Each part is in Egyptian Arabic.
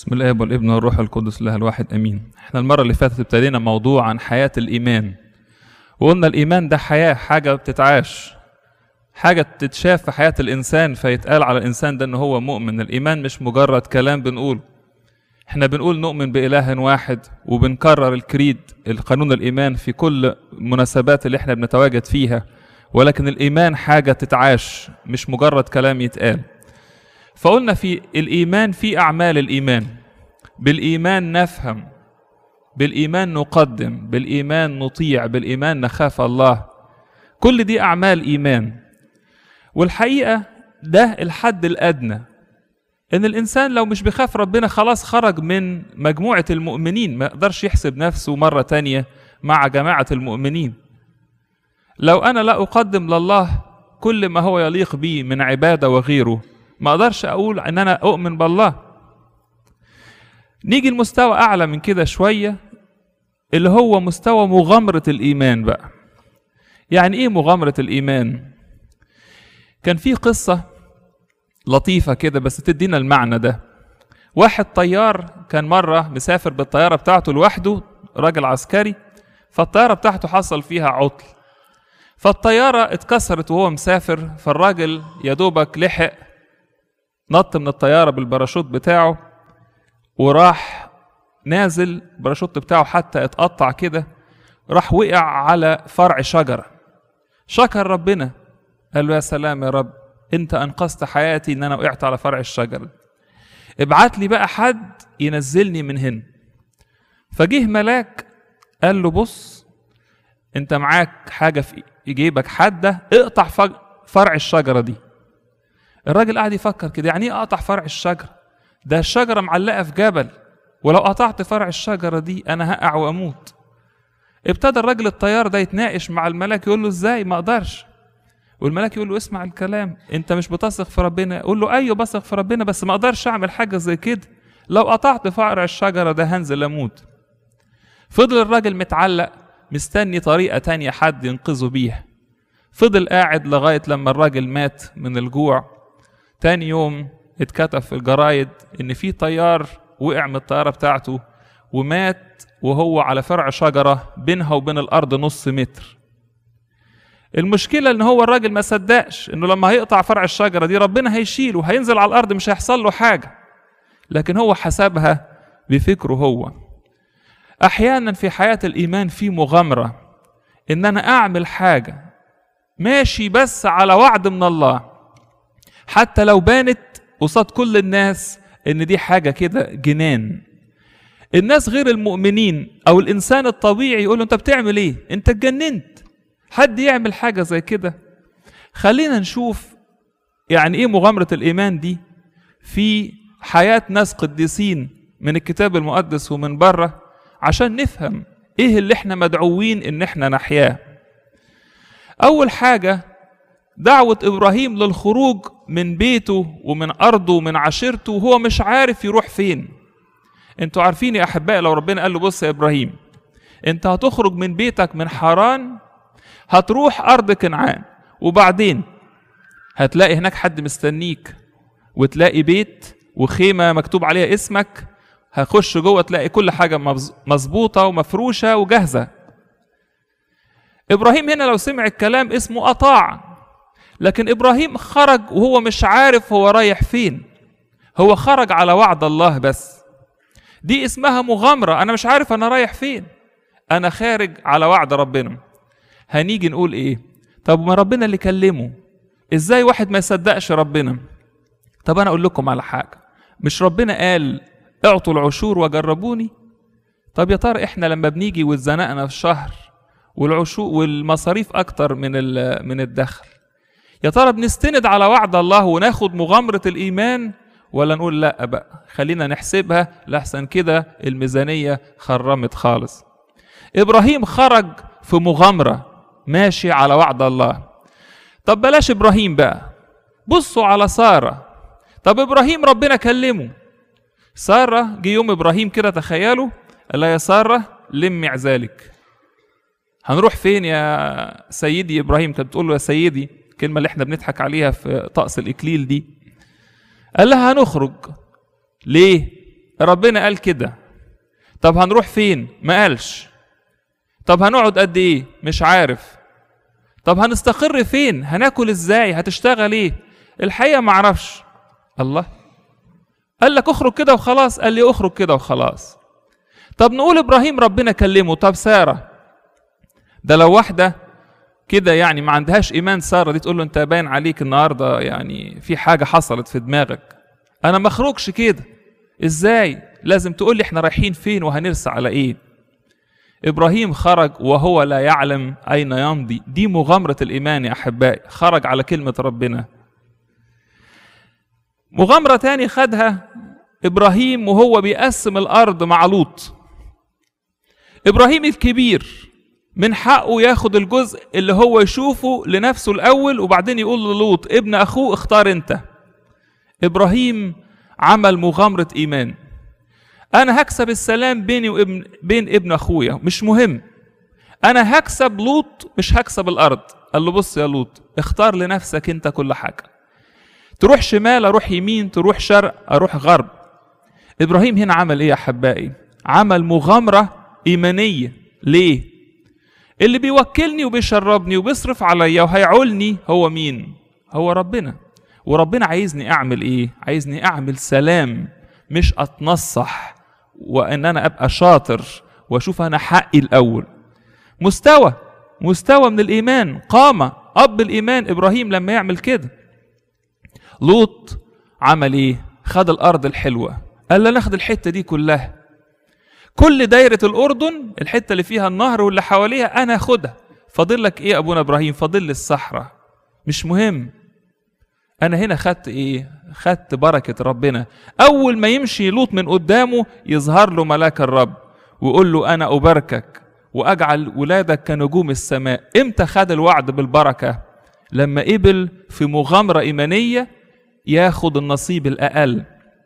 بسم الله والابن والروح القدس الله الواحد امين احنا المره اللي فاتت ابتدينا موضوع عن حياه الايمان وقلنا الايمان ده حياه حاجه بتتعاش حاجه تتشاف في حياه الانسان فيتقال على الانسان ده ان هو مؤمن الايمان مش مجرد كلام بنقوله احنا بنقول نؤمن باله واحد وبنكرر الكريد القانون الايمان في كل المناسبات اللي احنا بنتواجد فيها ولكن الايمان حاجه تتعاش مش مجرد كلام يتقال فقلنا في الايمان في اعمال الايمان بالايمان نفهم بالايمان نقدم بالايمان نطيع بالايمان نخاف الله كل دي اعمال ايمان والحقيقه ده الحد الادنى ان الانسان لو مش بيخاف ربنا خلاص خرج من مجموعه المؤمنين ما يقدرش يحسب نفسه مره تانية مع جماعه المؤمنين لو انا لا اقدم لله كل ما هو يليق به من عباده وغيره ما اقدرش اقول ان انا اؤمن بالله نيجي لمستوى اعلى من كده شويه اللي هو مستوى مغامره الايمان بقى يعني ايه مغامره الايمان كان في قصه لطيفه كده بس تدينا المعنى ده واحد طيار كان مره مسافر بالطياره بتاعته لوحده راجل عسكري فالطياره بتاعته حصل فيها عطل فالطياره اتكسرت وهو مسافر فالراجل يا دوبك لحق نط من الطيارة بالباراشوت بتاعه وراح نازل الباراشوت بتاعه حتى اتقطع كده راح وقع على فرع شجرة شكر ربنا قال له يا سلام يا رب انت انقذت حياتي ان انا وقعت على فرع الشجرة ابعت لي بقى حد ينزلني من هنا فجه ملاك قال له بص انت معاك حاجة في جيبك حادة اقطع فرع الشجرة دي الراجل قاعد يفكر كده يعني ايه اقطع فرع الشجره ده الشجره معلقه في جبل ولو قطعت فرع الشجره دي انا هقع واموت ابتدى الراجل الطيار ده يتناقش مع الملاك يقول له ازاي ما اقدرش والملاك يقول له اسمع الكلام انت مش بتثق في ربنا يقول له ايوه بثق في ربنا بس ما اقدرش اعمل حاجه زي كده لو قطعت فرع الشجره ده هنزل اموت فضل الراجل متعلق مستني طريقه تانية حد ينقذه بيها فضل قاعد لغايه لما الراجل مات من الجوع تاني يوم اتكتب في الجرايد ان في طيار وقع من الطياره بتاعته ومات وهو على فرع شجره بينها وبين الارض نص متر المشكلة ان هو الراجل ما صدقش انه لما هيقطع فرع الشجرة دي ربنا هيشيله هينزل على الارض مش هيحصل له حاجة لكن هو حسبها بفكره هو احيانا في حياة الايمان في مغامرة ان انا اعمل حاجة ماشي بس على وعد من الله حتى لو بانت قصاد كل الناس ان دي حاجة كده جنان الناس غير المؤمنين او الانسان الطبيعي يقول له انت بتعمل ايه انت اتجننت حد يعمل حاجة زي كده خلينا نشوف يعني ايه مغامرة الايمان دي في حياة ناس قديسين من الكتاب المقدس ومن بره عشان نفهم ايه اللي احنا مدعوين ان احنا نحياه اول حاجة دعوة إبراهيم للخروج من بيته ومن أرضه ومن عشيرته وهو مش عارف يروح فين انتوا عارفين يا أحبائي لو ربنا قال له بص يا إبراهيم انت هتخرج من بيتك من حران هتروح أرض كنعان وبعدين هتلاقي هناك حد مستنيك وتلاقي بيت وخيمة مكتوب عليها اسمك هخش جوه تلاقي كل حاجة مظبوطة ومفروشة وجاهزة إبراهيم هنا لو سمع الكلام اسمه أطاع لكن ابراهيم خرج وهو مش عارف هو رايح فين هو خرج على وعد الله بس دي اسمها مغامره انا مش عارف انا رايح فين انا خارج على وعد ربنا هنيجي نقول ايه طب ما ربنا اللي كلمه ازاي واحد ما يصدقش ربنا طب انا اقول لكم على حاجه مش ربنا قال اعطوا العشور وجربوني طب يا ترى احنا لما بنيجي واتزنقنا في الشهر والعشور والمصاريف اكتر من من الدخل يا ترى بنستند على وعد الله وناخد مغامرة الإيمان ولا نقول لا بقى خلينا نحسبها لحسن كده الميزانية خرمت خالص إبراهيم خرج في مغامرة ماشي على وعد الله طب بلاش إبراهيم بقى بصوا على سارة طب إبراهيم ربنا كلمه سارة جه يوم إبراهيم كده تخيلوا قال يا سارة لمي عزالك هنروح فين يا سيدي إبراهيم كانت بتقول له يا سيدي الكلمة اللي احنا بنضحك عليها في طقس الإكليل دي قال لها هنخرج ليه؟ ربنا قال كده طب هنروح فين ما قالش طب هنقعد قد ايه مش عارف طب هنستقر فين هناكل ازاي هتشتغل ايه الحقيقه ما اعرفش الله قال لك اخرج كده وخلاص قال لي اخرج كده وخلاص طب نقول ابراهيم ربنا كلمه طب ساره ده لو واحده كده يعني ما عندهاش ايمان ساره دي تقول له انت باين عليك النهارده يعني في حاجه حصلت في دماغك انا ما اخرجش كده ازاي لازم تقول لي احنا رايحين فين وهنرسى على ايه ابراهيم خرج وهو لا يعلم اين يمضي دي مغامره الايمان يا احبائي خرج على كلمه ربنا مغامره تاني خدها ابراهيم وهو بيقسم الارض مع لوط ابراهيم الكبير من حقه ياخد الجزء اللي هو يشوفه لنفسه الاول وبعدين يقول للوط ابن اخوه اختار انت ابراهيم عمل مغامره ايمان انا هكسب السلام بيني وابن بين ابن اخويا مش مهم انا هكسب لوط مش هكسب الارض قال له بص يا لوط اختار لنفسك انت كل حاجه تروح شمال اروح يمين تروح شرق اروح غرب ابراهيم هنا عمل ايه يا احبائي عمل مغامره ايمانيه ليه اللي بيوكلني وبيشربني وبيصرف عليا وهيعولني هو مين هو ربنا وربنا عايزني اعمل ايه عايزني اعمل سلام مش اتنصح وان انا ابقى شاطر واشوف انا حقي الاول مستوى مستوى من الايمان قامه اب الايمان ابراهيم لما يعمل كده لوط عمل ايه خد الارض الحلوه قال لا ناخد الحته دي كلها كل دايره الاردن الحته اللي فيها النهر واللي حواليها انا اخدها فاضل لك ايه ابونا ابراهيم فاضل لي الصحراء مش مهم انا هنا خدت ايه خدت بركه ربنا اول ما يمشي لوط من قدامه يظهر له ملاك الرب ويقول له انا اباركك واجعل ولادك كنجوم السماء امتى خد الوعد بالبركه لما قبل في مغامره ايمانيه ياخد النصيب الاقل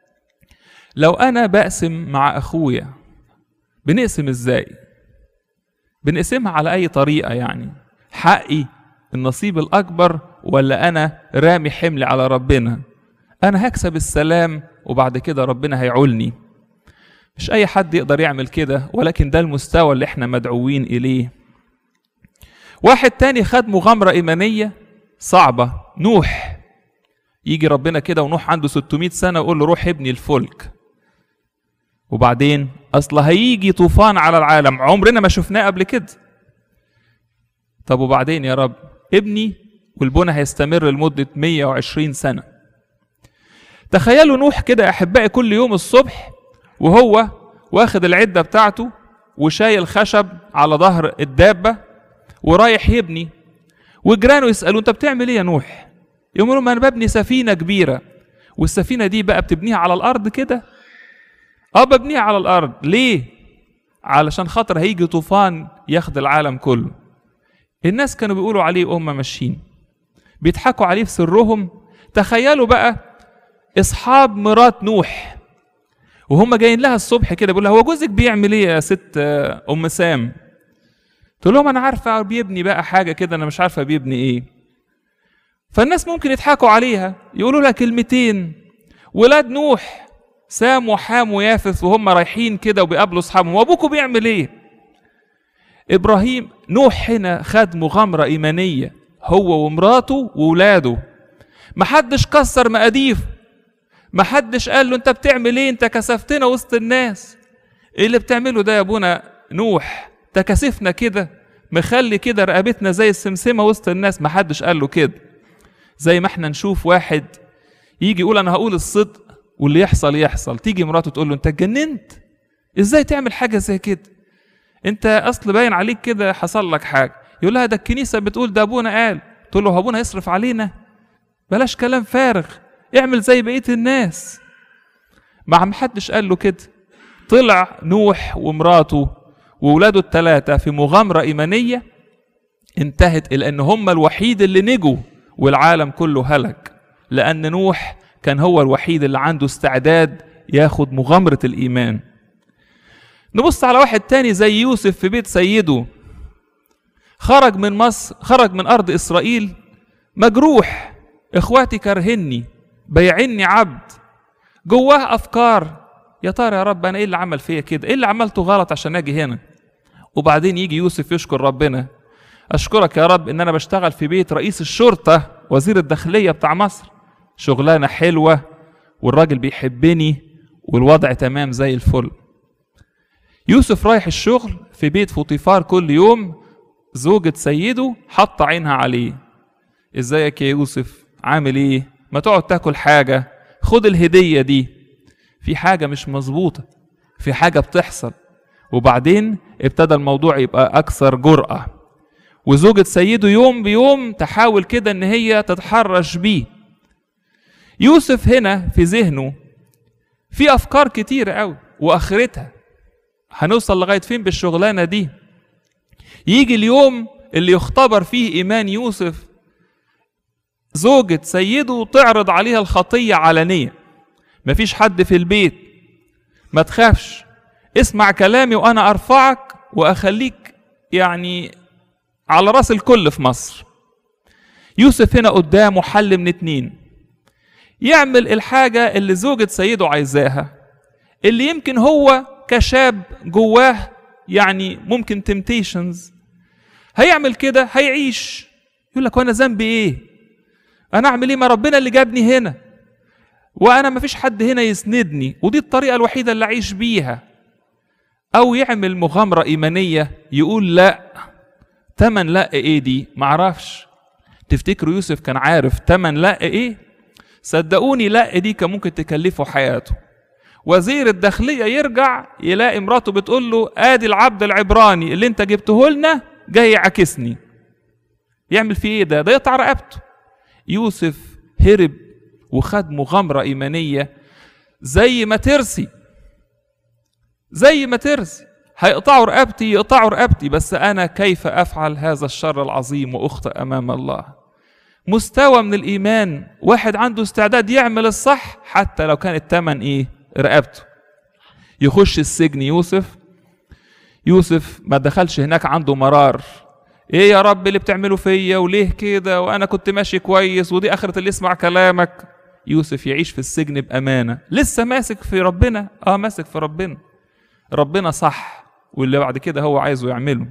لو انا بقسم مع اخويا بنقسم ازاي بنقسمها على اي طريقه يعني حقي النصيب الاكبر ولا انا رامي حمل على ربنا انا هكسب السلام وبعد كده ربنا هيعولني مش اي حد يقدر يعمل كده ولكن ده المستوى اللي احنا مدعوين اليه واحد تاني خد مغامرة إيمانية صعبة نوح يجي ربنا كده ونوح عنده 600 سنة ويقول له روح ابني الفلك وبعدين أصل هيجي طوفان على العالم عمرنا ما شفناه قبل كده طب وبعدين يا رب ابني والبنى هيستمر لمدة 120 سنة تخيلوا نوح كده يا أحبائي كل يوم الصبح وهو واخد العدة بتاعته وشايل خشب على ظهر الدابة ورايح يبني وجيرانه يسألوا أنت بتعمل إيه يا نوح؟ يقول لهم أنا ببني سفينة كبيرة والسفينة دي بقى بتبنيها على الأرض كده؟ أه ببنيها على الأرض ليه؟ علشان خاطر هيجي طوفان ياخد العالم كله الناس كانوا بيقولوا عليه وهم ماشيين بيضحكوا عليه في سرهم تخيلوا بقى اصحاب مرات نوح وهم جايين لها الصبح كده بيقول لها هو جوزك بيعمل ايه يا ست ام سام تقول لهم انا عارفه بيبني بقى حاجه كده انا مش عارفه بيبني ايه فالناس ممكن يضحكوا عليها يقولوا لها كلمتين ولاد نوح سام وحام ويافث وهم رايحين كده وبيقابلوا اصحابهم وابوكوا بيعمل ايه ابراهيم نوح هنا خد مغامره ايمانيه هو ومراته وولاده محدش كسر مقاديف محدش قال له انت بتعمل ايه انت كسفتنا وسط الناس ايه اللي بتعمله ده يا ابونا نوح تكسفنا كده مخلي كده رقبتنا زي السمسمه وسط الناس محدش قال له كده زي ما احنا نشوف واحد يجي يقول انا هقول الصدق واللي يحصل يحصل تيجي مراته تقول له انت اتجننت ازاي تعمل حاجه زي كده انت اصل باين عليك كده حصل لك حاجه يقول لها ده الكنيسه بتقول ده ابونا قال تقول له ابونا يصرف علينا بلاش كلام فارغ اعمل زي بقيه الناس ما محدش قال له كده طلع نوح ومراته وولاده الثلاثه في مغامره ايمانيه انتهت الى ان هم الوحيد اللي نجوا والعالم كله هلك لان نوح كان هو الوحيد اللي عنده استعداد ياخد مغامره الايمان نبص على واحد تاني زي يوسف في بيت سيده خرج من مصر خرج من ارض اسرائيل مجروح اخواتي كرهني بيعني عبد جواه افكار يا ترى يا رب انا ايه اللي عمل فيا كده ايه اللي عملته غلط عشان اجي هنا وبعدين يجي يوسف يشكر ربنا اشكرك يا رب ان انا بشتغل في بيت رئيس الشرطه وزير الداخليه بتاع مصر شغلانه حلوه والراجل بيحبني والوضع تمام زي الفل يوسف رايح الشغل في بيت فوطيفار كل يوم زوجة سيده حاطة عينها عليه ازيك يا يوسف عامل ايه ما تقعد تاكل حاجة خد الهدية دي في حاجة مش مظبوطة في حاجة بتحصل وبعدين ابتدى الموضوع يبقى أكثر جرأة وزوجة سيده يوم بيوم تحاول كده إن هي تتحرش بيه يوسف هنا في ذهنه في أفكار كتيرة أوي وآخرتها هنوصل لغاية فين بالشغلانة دي يجي اليوم اللي يختبر فيه إيمان يوسف زوجة سيده تعرض عليها الخطية علنية مفيش حد في البيت ما تخافش اسمع كلامي وأنا أرفعك وأخليك يعني على راس الكل في مصر يوسف هنا قدامه حل من اتنين يعمل الحاجة اللي زوجة سيده عايزاها اللي يمكن هو كشاب جواه يعني ممكن تمتيشنز هيعمل كده هيعيش يقول لك وانا ذنبي ايه انا اعمل ايه ما ربنا اللي جابني هنا وانا ما فيش حد هنا يسندني ودي الطريقه الوحيده اللي اعيش بيها او يعمل مغامره ايمانيه يقول لا تمن لا ايه دي معرفش تفتكروا يوسف كان عارف تمن لا ايه صدقوني لا دي كان ممكن تكلفه حياته وزير الداخلية يرجع يلاقي مراته بتقول له ادي العبد العبراني اللي انت جبته لنا جاي يعاكسني يعمل فيه ايه ده ده يقطع رقبته يوسف هرب وخد مغامرة إيمانية زي ما ترسي زي ما ترسي هيقطعوا رقبتي يقطعوا رقبتي بس أنا كيف أفعل هذا الشر العظيم وأخطئ أمام الله مستوى من الإيمان واحد عنده استعداد يعمل الصح حتى لو كان التمن إيه رقبته يخش السجن يوسف يوسف ما دخلش هناك عنده مرار ايه يا رب اللي بتعمله فيا وليه كده وانا كنت ماشي كويس ودي اخرة اللي يسمع كلامك يوسف يعيش في السجن بامانه لسه ماسك في ربنا اه ماسك في ربنا ربنا صح واللي بعد كده هو عايزه يعمله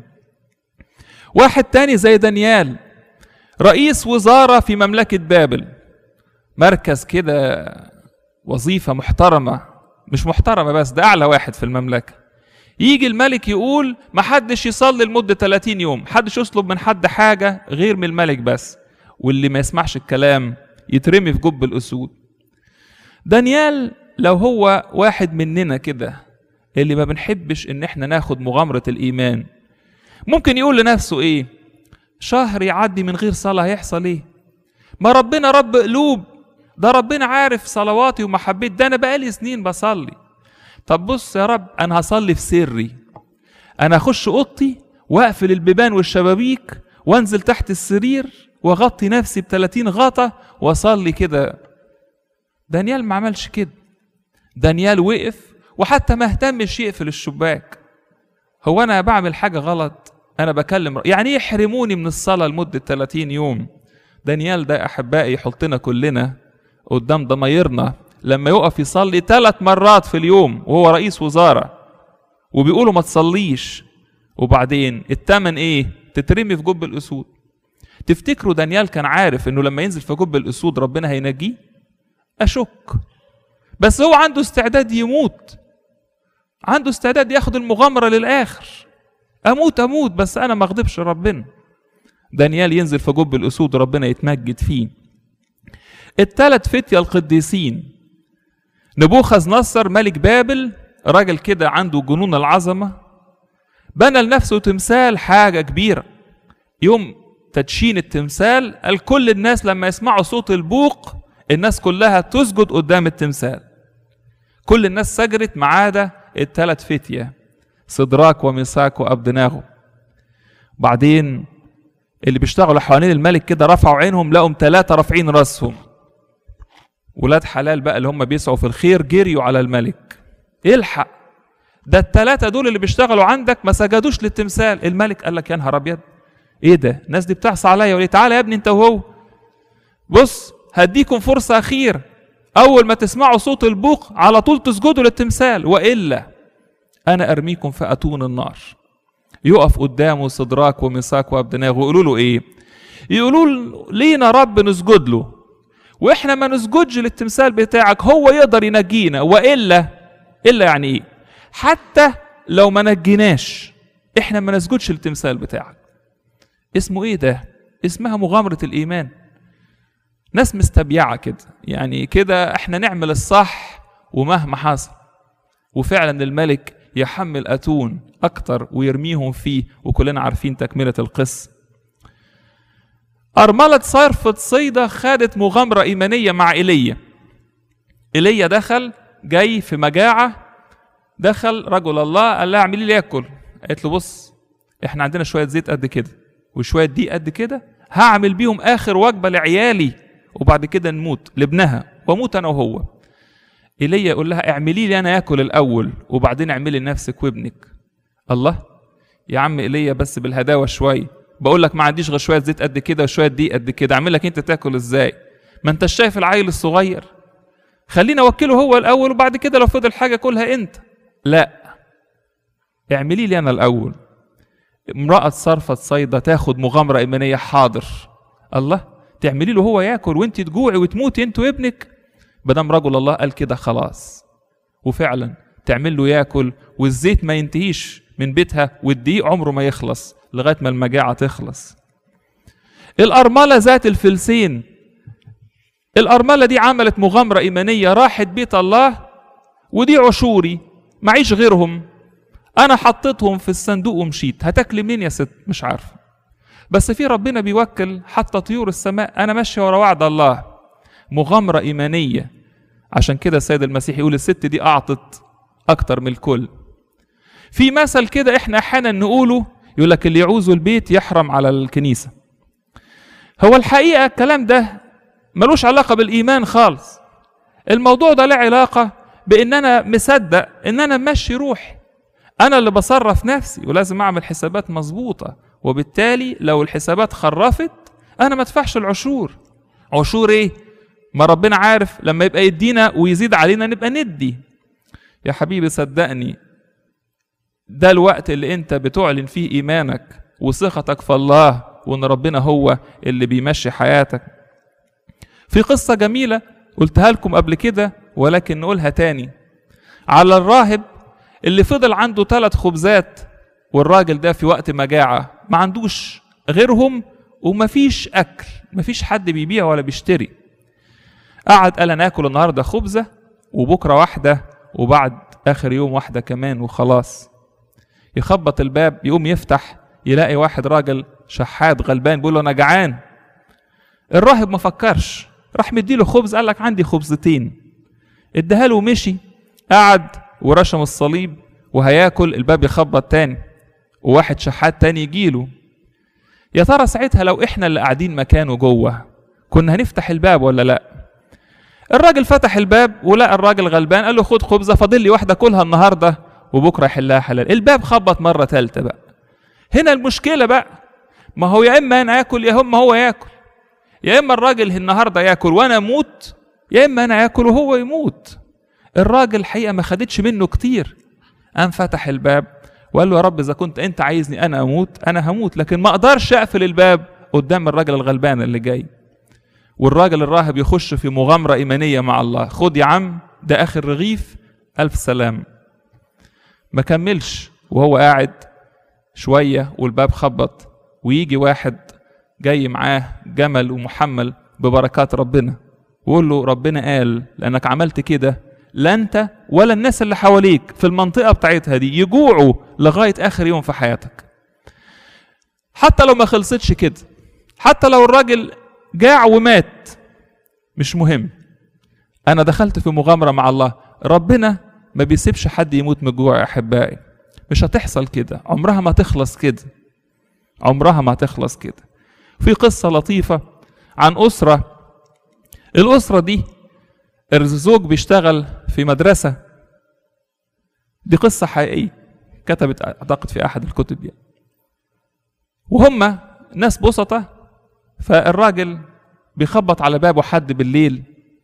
واحد تاني زي دانيال رئيس وزاره في مملكه بابل مركز كده وظيفه محترمه مش محترمه بس ده اعلى واحد في المملكه يجي الملك يقول ما حدش يصلي لمدة 30 يوم حدش يطلب من حد حاجة غير من الملك بس واللي ما يسمعش الكلام يترمي في جب الأسود دانيال لو هو واحد مننا كده اللي ما بنحبش ان احنا ناخد مغامرة الإيمان ممكن يقول لنفسه ايه شهر يعدي من غير صلاة هيحصل ايه ما ربنا رب قلوب ده ربنا عارف صلواتي ومحبتي ده انا بقالي سنين بصلي طب بص يا رب انا هصلي في سري انا اخش اوضتي واقفل البيبان والشبابيك وانزل تحت السرير واغطي نفسي ب 30 غطا واصلي كده دانيال ما عملش كده دانيال وقف وحتى ما اهتمش يقفل الشباك هو انا بعمل حاجه غلط انا بكلم يعني ايه يحرموني من الصلاه لمده 30 يوم دانيال ده احبائي يحطنا كلنا قدام ضمايرنا لما يقف يصلي ثلاث مرات في اليوم وهو رئيس وزارة وبيقولوا ما تصليش وبعدين التمن ايه تترمي في جب الاسود تفتكروا دانيال كان عارف انه لما ينزل في جب الاسود ربنا هينجيه اشك بس هو عنده استعداد يموت عنده استعداد ياخد المغامرة للآخر أموت أموت بس أنا ما أغضبش ربنا دانيال ينزل في جب الأسود ربنا يتمجد فيه التلات فتية القديسين نبوخذ نصر ملك بابل راجل كده عنده جنون العظمة بنى لنفسه تمثال حاجة كبيرة يوم تدشين التمثال قال كل الناس لما يسمعوا صوت البوق الناس كلها تسجد قدام التمثال كل الناس سجدت ما عدا الثلاث فتية صدراك وميثاق وأبدناغو بعدين اللي بيشتغلوا حوالين الملك كده رفعوا عينهم لقوا ثلاثة رافعين راسهم ولاد حلال بقى اللي هم بيسعوا في الخير جريوا على الملك الحق ده التلاتة دول اللي بيشتغلوا عندك ما سجدوش للتمثال الملك قال لك يا نهار ابيض ايه ده الناس دي بتعصى عليا وليه تعالى يا ابني انت وهو بص هديكم فرصة أخيرة اول ما تسمعوا صوت البوق على طول تسجدوا للتمثال والا انا ارميكم في اتون النار يقف قدامه صدراك وميثاق وابدناغ ويقولوا له ايه يقولوا له لينا رب نسجد له واحنا ما نسجدش للتمثال بتاعك هو يقدر ينجينا والا الا يعني ايه حتى لو ما نجيناش احنا ما نسجدش للتمثال بتاعك اسمه ايه ده اسمها مغامرة الايمان ناس مستبيعة كده يعني كده احنا نعمل الصح ومهما حصل وفعلا الملك يحمل اتون اكتر ويرميهم فيه وكلنا عارفين تكملة القصة أرملة صرفة صيدة خدت مغامرة إيمانية مع إيليا إيليا دخل جاي في مجاعة دخل رجل الله قال لها اعملي لي ياكل قالت له بص احنا عندنا شوية زيت قد كده وشوية دي قد كده هعمل بيهم آخر وجبة لعيالي وبعد كده نموت لابنها واموت أنا وهو إيليا يقول لها اعملي لي أنا ياكل الأول وبعدين اعملي لنفسك وابنك الله يا عم ايليا بس بالهداوه شويه بقول لك ما عنديش غير شويه زيت قد كده وشويه دي قد كده اعمل لك انت تاكل ازاي ما انت شايف العيل الصغير خلينا اوكله هو الاول وبعد كده لو فضل حاجه كلها انت لا اعملي لي انا الاول امراه صرفة صيدا تاخد مغامره ايمانيه حاضر الله تعملي له هو ياكل وانت تجوعي وتموتي انت وابنك بدم رجل الله قال كده خلاص وفعلا تعمل له ياكل والزيت ما ينتهيش من بيتها والدقيق عمره ما يخلص لغايه ما المجاعه تخلص الارمله ذات الفلسين الارمله دي عملت مغامره ايمانيه راحت بيت الله ودي عشوري معيش غيرهم انا حطيتهم في الصندوق ومشيت هتاكلي منين يا ست مش عارفه بس في ربنا بيوكل حتى طيور السماء انا ماشي ورا وعد الله مغامره ايمانيه عشان كده السيد المسيح يقول الست دي اعطت اكتر من الكل في مثل كده احنا احيانا نقوله يقول لك اللي يعوز البيت يحرم على الكنيسه هو الحقيقه الكلام ده ملوش علاقه بالايمان خالص الموضوع ده له علاقه بان انا مصدق ان انا ماشي روحي انا اللي بصرف نفسي ولازم اعمل حسابات مظبوطه وبالتالي لو الحسابات خرفت انا ما ادفعش العشور عشور ايه ما ربنا عارف لما يبقى يدينا ويزيد علينا نبقى ندي يا حبيبي صدقني ده الوقت اللي انت بتعلن فيه ايمانك وثقتك في الله وان ربنا هو اللي بيمشي حياتك في قصة جميلة قلتها لكم قبل كده ولكن نقولها تاني على الراهب اللي فضل عنده ثلاث خبزات والراجل ده في وقت مجاعة ما عندوش غيرهم ومفيش أكل مفيش حد بيبيع ولا بيشتري قعد قال أنا آكل النهاردة خبزة وبكرة واحدة وبعد آخر يوم واحدة كمان وخلاص يخبط الباب يقوم يفتح يلاقي واحد راجل شحات غلبان بيقول له انا جعان الراهب ما فكرش راح مديله خبز قال لك عندي خبزتين اداها له ومشي قعد ورشم الصليب وهياكل الباب يخبط تاني وواحد شحات تاني يجيله يا ترى ساعتها لو احنا اللي قاعدين مكانه جوه كنا هنفتح الباب ولا لا الراجل فتح الباب ولقى الراجل غلبان قال له خد خبزه فاضل لي واحده كلها النهارده وبكره يحلها حلال الباب خبط مره ثالثه بقى هنا المشكله بقى ما هو يا اما انا اكل يا اما هو ياكل يا اما الراجل النهارده ياكل وانا اموت يا اما انا اكل وهو يموت الراجل الحقيقه ما خدتش منه كتير قام فتح الباب وقال له يا رب اذا كنت انت عايزني انا اموت انا هموت لكن ما اقدرش اقفل الباب قدام الراجل الغلبان اللي جاي والراجل الراهب يخش في مغامره ايمانيه مع الله خد يا عم ده اخر رغيف الف سلام ما كملش وهو قاعد شويه والباب خبط ويجي واحد جاي معاه جمل ومحمل ببركات ربنا ويقول له ربنا قال لانك عملت كده لا انت ولا الناس اللي حواليك في المنطقه بتاعتها دي يجوعوا لغايه اخر يوم في حياتك حتى لو ما خلصتش كده حتى لو الراجل جاع ومات مش مهم انا دخلت في مغامره مع الله ربنا ما بيسيبش حد يموت من الجوع يا احبائي مش هتحصل كده عمرها ما تخلص كده عمرها ما تخلص كده في قصة لطيفة عن أسرة الأسرة دي الزوج بيشتغل في مدرسة دي قصة حقيقية كتبت أعتقد في أحد الكتب يعني وهم ناس بسطة فالراجل بيخبط على بابه حد بالليل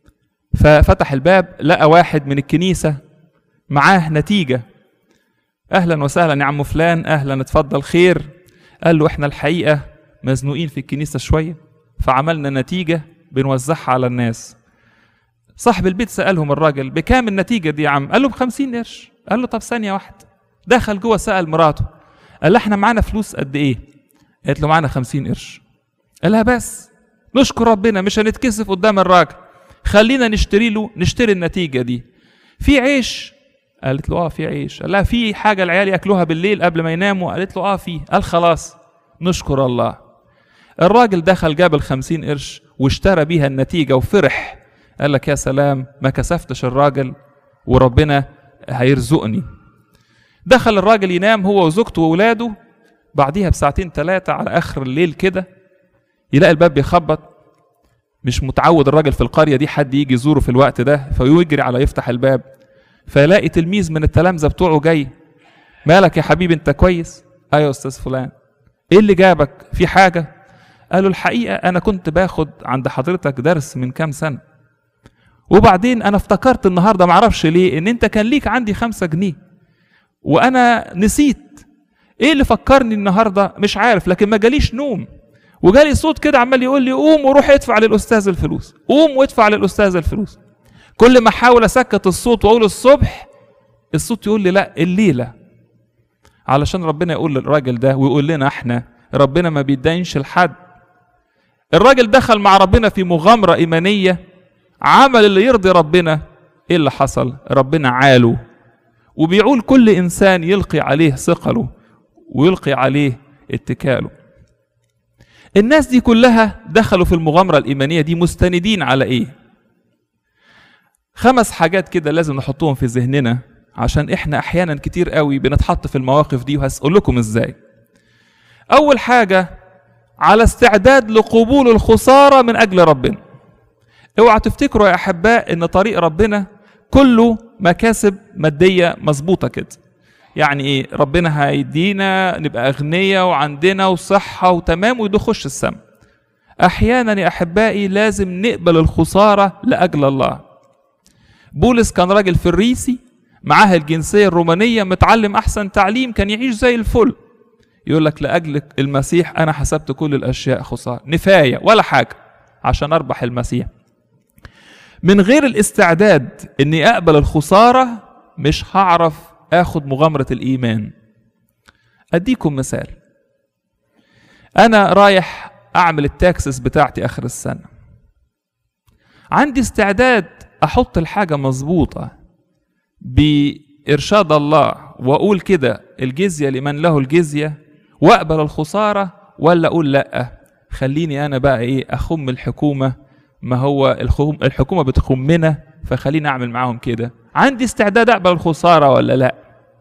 ففتح الباب لقى واحد من الكنيسة معاه نتيجة أهلا وسهلا يا عم فلان أهلا اتفضل خير قال له احنا الحقيقة مزنوقين في الكنيسة شوية فعملنا نتيجة بنوزعها على الناس صاحب البيت سألهم الراجل بكام النتيجة دي يا عم قال له بخمسين قرش قال له طب ثانية واحدة دخل جوه سأل مراته قال لها احنا معانا فلوس قد ايه قالت له معانا خمسين قرش قال لها بس نشكر ربنا مش هنتكسف قدام الراجل خلينا نشتري له نشتري النتيجة دي في عيش قالت له اه في عيش قال لها في حاجة العيال ياكلوها بالليل قبل ما يناموا قالت له اه في قال خلاص نشكر الله الراجل دخل جاب الخمسين قرش واشترى بيها النتيجة وفرح قال لك يا سلام ما كسفتش الراجل وربنا هيرزقني دخل الراجل ينام هو وزوجته وولاده بعديها بساعتين ثلاثة على آخر الليل كده يلاقي الباب بيخبط مش متعود الراجل في القرية دي حد يجي يزوره في الوقت ده فيجري على يفتح الباب فيلاقي تلميذ من التلامذة بتوعه جاي مالك يا حبيبي انت كويس ايوه يا استاذ فلان ايه اللي جابك في حاجة قالوا الحقيقة انا كنت باخد عند حضرتك درس من كام سنة وبعدين انا افتكرت النهاردة معرفش ليه ان انت كان ليك عندي خمسة جنيه وانا نسيت ايه اللي فكرني النهاردة مش عارف لكن ما جاليش نوم وجالي صوت كده عمال يقول لي قوم وروح ادفع للاستاذ الفلوس قوم وادفع للاستاذ الفلوس كل ما احاول اسكت الصوت واقول الصبح الصوت يقول لي لا الليله علشان ربنا يقول للراجل ده ويقول لنا احنا ربنا ما بيدينش لحد الراجل دخل مع ربنا في مغامره ايمانيه عمل اللي يرضي ربنا ايه اللي حصل ربنا عاله وبيقول كل انسان يلقي عليه ثقله ويلقي عليه اتكاله الناس دي كلها دخلوا في المغامره الايمانيه دي مستندين على ايه خمس حاجات كده لازم نحطهم في ذهننا عشان احنا احيانا كتير قوي بنتحط في المواقف دي وهسأل لكم ازاي اول حاجة على استعداد لقبول الخسارة من اجل ربنا اوعى تفتكروا يا احباء ان طريق ربنا كله مكاسب مادية مظبوطة كده يعني ايه ربنا هيدينا نبقى اغنياء وعندنا وصحة وتمام ويدخش السماء احيانا يا احبائي لازم نقبل الخسارة لاجل الله بولس كان راجل فريسي معاه الجنسية الرومانية متعلم أحسن تعليم كان يعيش زي الفل يقول لك لأجل المسيح أنا حسبت كل الأشياء خسارة نفاية ولا حاجة عشان أربح المسيح من غير الاستعداد إني أقبل الخسارة مش هعرف آخد مغامرة الإيمان أديكم مثال أنا رايح أعمل التاكسس بتاعتي آخر السنة عندي استعداد احط الحاجه مظبوطه بارشاد الله واقول كده الجزيه لمن له الجزيه واقبل الخساره ولا اقول لا خليني انا بقى ايه اخم الحكومه ما هو الخم الحكومه بتخمنا فخليني اعمل معاهم كده عندي استعداد اقبل الخساره ولا لا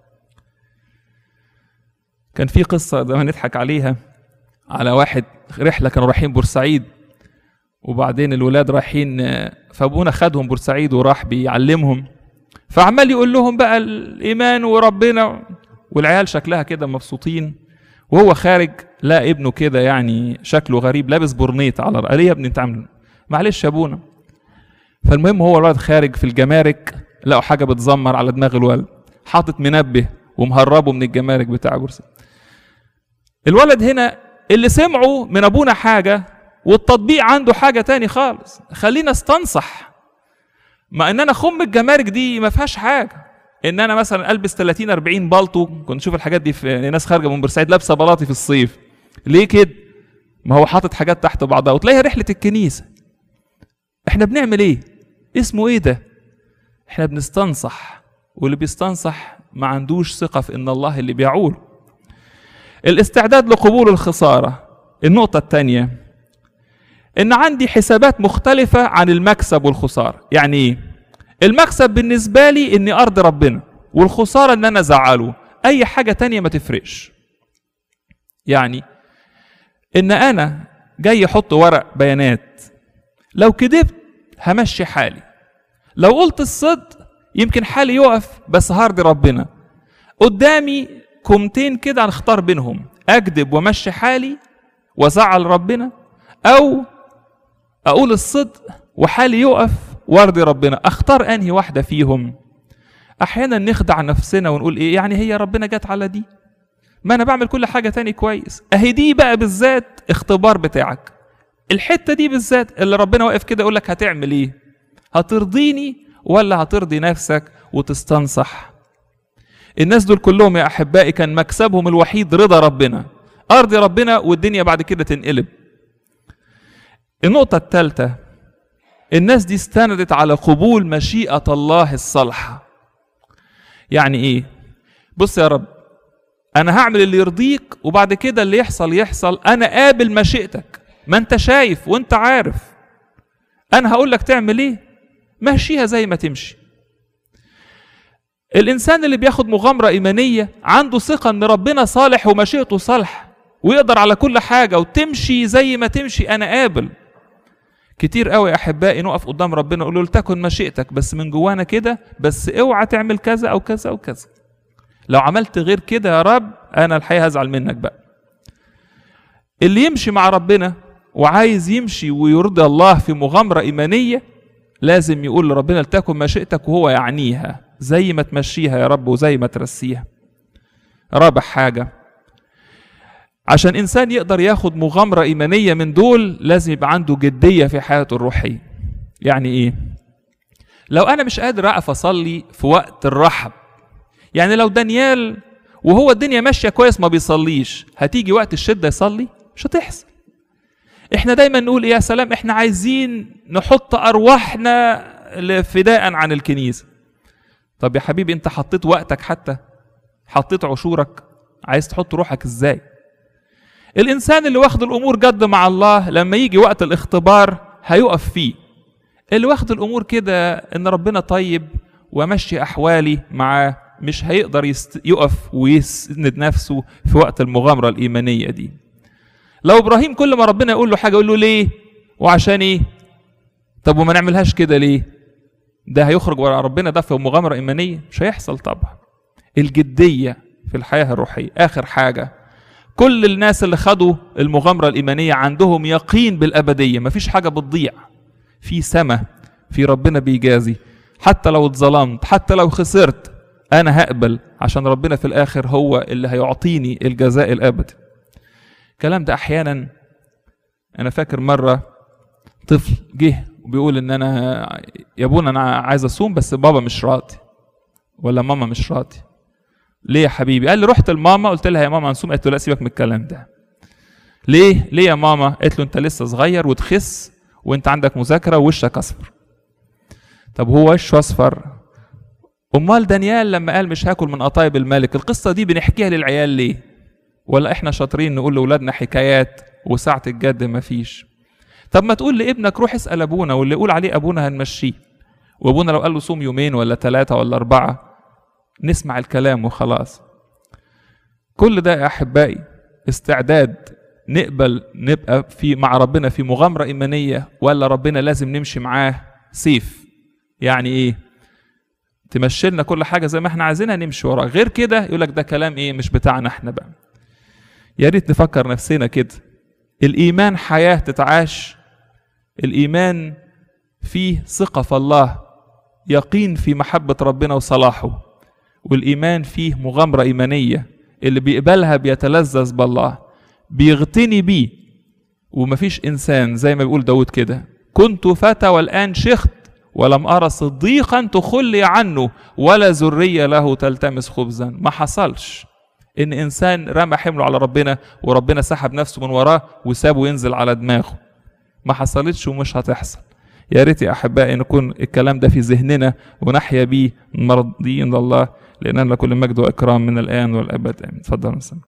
كان في قصه زمان نضحك عليها على واحد رحله كانوا رايحين بورسعيد وبعدين الولاد رايحين فابونا خدهم بورسعيد وراح بيعلمهم فعمال يقول لهم بقى الايمان وربنا والعيال شكلها كده مبسوطين وهو خارج لا ابنه كده يعني شكله غريب لابس برنيط على قال يا ابني انت عامل معلش يا ابونا فالمهم هو الولد خارج في الجمارك لقوا حاجه بتزمر على دماغ الولد حاطط منبه ومهربه من الجمارك بتاع بورسعيد الولد هنا اللي سمعوا من ابونا حاجه والتطبيق عنده حاجة تاني خالص خلينا استنصح ما ان انا خم الجمارك دي ما فيهاش حاجة ان انا مثلا البس 30 40 بالطو كنت اشوف الحاجات دي في ناس خارجة من بورسعيد لابسة بلاطي في الصيف ليه كده ما هو حاطط حاجات تحت بعضها وتلاقيها رحلة الكنيسة احنا بنعمل ايه اسمه ايه ده احنا بنستنصح واللي بيستنصح ما عندوش ثقة في ان الله اللي بيعول الاستعداد لقبول الخسارة النقطة الثانية ان عندي حسابات مختلفة عن المكسب والخسارة يعني ايه المكسب بالنسبة لي اني ارضي ربنا والخسارة ان انا ازعله اي حاجة تانية ما تفرقش يعني ان انا جاي احط ورق بيانات لو كذبت همشي حالي لو قلت الصدق يمكن حالي يقف بس هرضي ربنا قدامي كومتين كده هنختار بينهم اكذب وامشي حالي وازعل ربنا او اقول الصدق وحالي يقف وارضي ربنا اختار انهي واحده فيهم احيانا نخدع نفسنا ونقول ايه يعني هي ربنا جت على دي ما انا بعمل كل حاجه تاني كويس اهي دي بقى بالذات اختبار بتاعك الحته دي بالذات اللي ربنا واقف كده يقول لك هتعمل ايه هترضيني ولا هترضي نفسك وتستنصح الناس دول كلهم يا احبائي كان مكسبهم الوحيد رضا ربنا ارضي ربنا والدنيا بعد كده تنقلب النقطه الثالثه الناس دي استندت على قبول مشيئه الله الصالحه يعني ايه بص يا رب انا هعمل اللي يرضيك وبعد كده اللي يحصل يحصل انا قابل مشيئتك ما انت شايف وانت عارف انا هقول لك تعمل ايه ماشيها زي ما تمشي الانسان اللي بياخد مغامره ايمانيه عنده ثقه ان ربنا صالح ومشيئته صالحه ويقدر على كل حاجه وتمشي زي ما تمشي انا قابل كتير قوي يا احبائي نقف قدام ربنا نقول له لتكن مشيئتك بس من جوانا كده بس اوعى تعمل كذا او كذا او كذا لو عملت غير كده يا رب انا الحقيقه هزعل منك بقى اللي يمشي مع ربنا وعايز يمشي ويرضي الله في مغامره ايمانيه لازم يقول لربنا لتكن مشيئتك وهو يعنيها زي ما تمشيها يا رب وزي ما ترسيها رابع حاجه عشان انسان يقدر ياخد مغامره ايمانيه من دول لازم يبقى عنده جديه في حياته الروحيه يعني ايه لو انا مش قادر اقف اصلي في وقت الرحب يعني لو دانيال وهو الدنيا ماشيه كويس ما بيصليش هتيجي وقت الشده يصلي مش هتحصل احنا دايما نقول يا سلام احنا عايزين نحط ارواحنا فداء عن الكنيسه طب يا حبيبي انت حطيت وقتك حتى حطيت عشورك عايز تحط روحك ازاي الانسان اللي واخد الامور جد مع الله لما يجي وقت الاختبار هيقف فيه اللي واخد الامور كده ان ربنا طيب ومشي احوالي معاه مش هيقدر يست... يقف ويسند نفسه في وقت المغامره الايمانيه دي لو ابراهيم كل ما ربنا يقول له حاجه يقول له ليه وعشان ايه طب وما نعملهاش كده ليه ده هيخرج ورا ربنا ده في مغامره ايمانيه مش هيحصل طبعا الجديه في الحياه الروحيه اخر حاجه كل الناس اللي خدوا المغامره الايمانيه عندهم يقين بالابديه مفيش حاجه بتضيع في سماء في ربنا بيجازي حتى لو اتظلمت حتى لو خسرت انا هقبل عشان ربنا في الاخر هو اللي هيعطيني الجزاء الابدي الكلام ده احيانا انا فاكر مره طفل جه وبيقول ان انا يا ابونا انا عايز اصوم بس بابا مش راضي ولا ماما مش راضي ليه يا حبيبي قال لي رحت لماما قلت لها يا ماما هنصوم قالت له لا سيبك من الكلام ده ليه ليه يا ماما قالت له انت لسه صغير وتخس وانت عندك مذاكره ووشك اصفر طب هو وشه اصفر امال دانيال لما قال مش هاكل من قطايب الملك القصه دي بنحكيها للعيال ليه ولا احنا شاطرين نقول لاولادنا حكايات وساعه الجد مفيش طب ما تقول لابنك روح اسال ابونا واللي يقول عليه ابونا هنمشيه وابونا لو قال له صوم يومين ولا ثلاثه ولا اربعه نسمع الكلام وخلاص كل ده يا احبائي استعداد نقبل نبقى في مع ربنا في مغامره ايمانيه ولا ربنا لازم نمشي معاه سيف يعني ايه تمشي لنا كل حاجه زي ما احنا عايزينها نمشي وراه غير كده يقول لك ده كلام ايه مش بتاعنا احنا بقى يا ريت نفكر نفسنا كده الايمان حياه تتعاش الايمان فيه ثقه في الله يقين في محبه ربنا وصلاحه والايمان فيه مغامره ايمانيه اللي بيقبلها بيتلذذ بالله بيغتني بيه ومفيش انسان زي ما بيقول داود كده كنت فتى والان شخت ولم ارى صديقا تخلي عنه ولا ذريه له تلتمس خبزا ما حصلش ان انسان رمى حمله على ربنا وربنا سحب نفسه من وراه وسابه ينزل على دماغه ما حصلتش ومش هتحصل يا ريت يا احبائي نكون الكلام ده في ذهننا ونحيا بيه مرضيين لله لان لكل مجد واكرام من الان والابد امين اتفضل